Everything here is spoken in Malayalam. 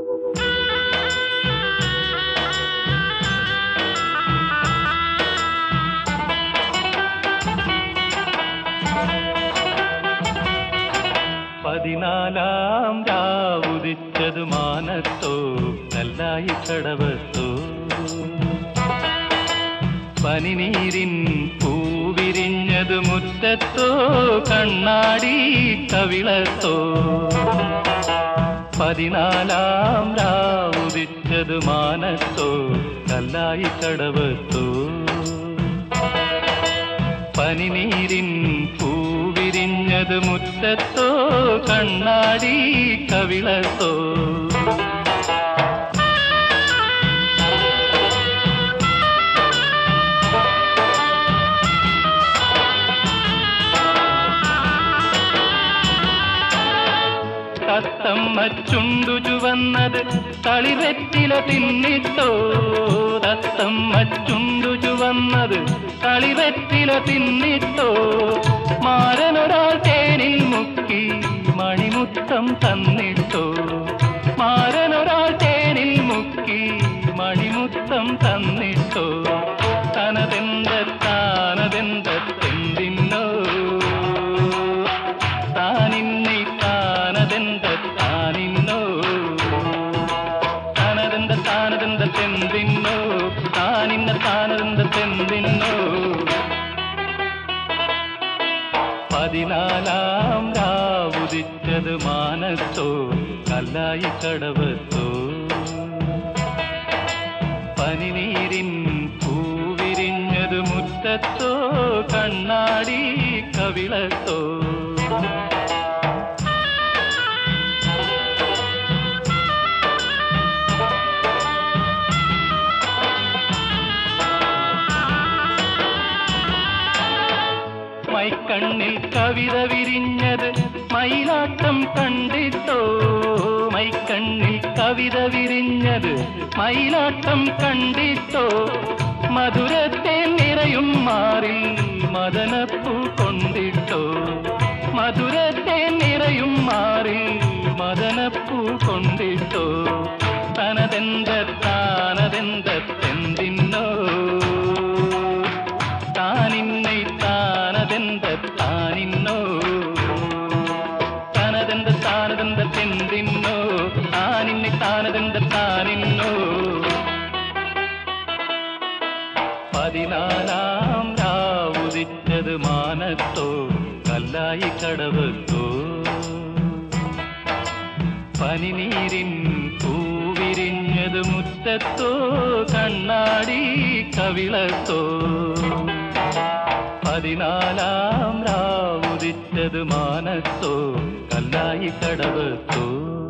പതിനാലാം രാവുദിച്ചത് മാനത്തോ കല്ലായി കടവത്തോ പനിനീരിൻ പൂവിരിഞ്ഞത് മുറ്റത്തോ കണ്ണാടി കവിളത്തോ പതിനാലാം രാവുദിച്ചത് മാനത്തോ കല്ലായി കടവത്തോ പനിനീരിൻ പൂവിരിഞ്ഞത് മുറ്റത്തോ കണ്ണാടി കവിളത്തോ തത്തമ്മ ചുണ്ടു ചുവന്നത് കളിവെറ്റില തിന്നിട്ടോ തത്തമ്മ ചുണ്ടു ചുവന്നത് കളിവെറ്റില തിന്നിട്ടോ മാരനൊരാൾ തേനിൽ മുക്കി മണിമുത്തം തന്നിട്ടോ മാരനൊരാൾ തേനിൽ മുക്കി മണിമുത്തം തന്നിട്ടോ തനതെന്ത താനതെന്തെന്തിന്നോ താനിന്നെ താനതെന്ത താനിന്നോ താനതെന്ത താനതെന്ത തെന്തിന്നോ താനിന്ന താനതെന്ത തെന്തിന്നോ പതിനാലാം രാവുദിച്ചത് മാനത്തോ കല്ലായി കടവത്തോ പനിനീരിൻ പൂവിരിഞ്ഞത് മുറ്റത്തോ കണ്ണാടി കവിളത്തോ മൈക്കണ്ണിൽ കവിത വിരിഞ്ഞത് മയിലാട്ടം കണ്ടിട്ടോ മൈക്കണ്ണിൽ കവിത വിരിഞ്ഞത് മയിലാട്ടം കണ്ടിട്ടോ മധുരത്തെ നിറയും മാറിൽ മദനപ്പൂ കൊണ്ടിട്ടോ മധുരത്തെ നിറയും മാറിൽ മദനപ്പൂ കൊണ്ടിട്ടോ തനതെന്ത താനതെന്തെന്തിന്നോ താനിന്നെ താനതെന്ത താനിന്നോ താനതെന്ത താനതെന്ത തെന്തിന്നോ താനിന്നെ താനതെന്ത താനിന്നോ പതിനാലാം രാവുദിച്ചത് മാനത്തോ കല്ലായി കടവത്തോ പനിനീരിൻ പൂവിരിഞ്ഞത് മുറ്റത്തോ കണ്ണാടി കവിളത്തോ പതിനാലാം രാവുദിച്ചത് മാനത്തോ കല്ലായി കടവത്തോ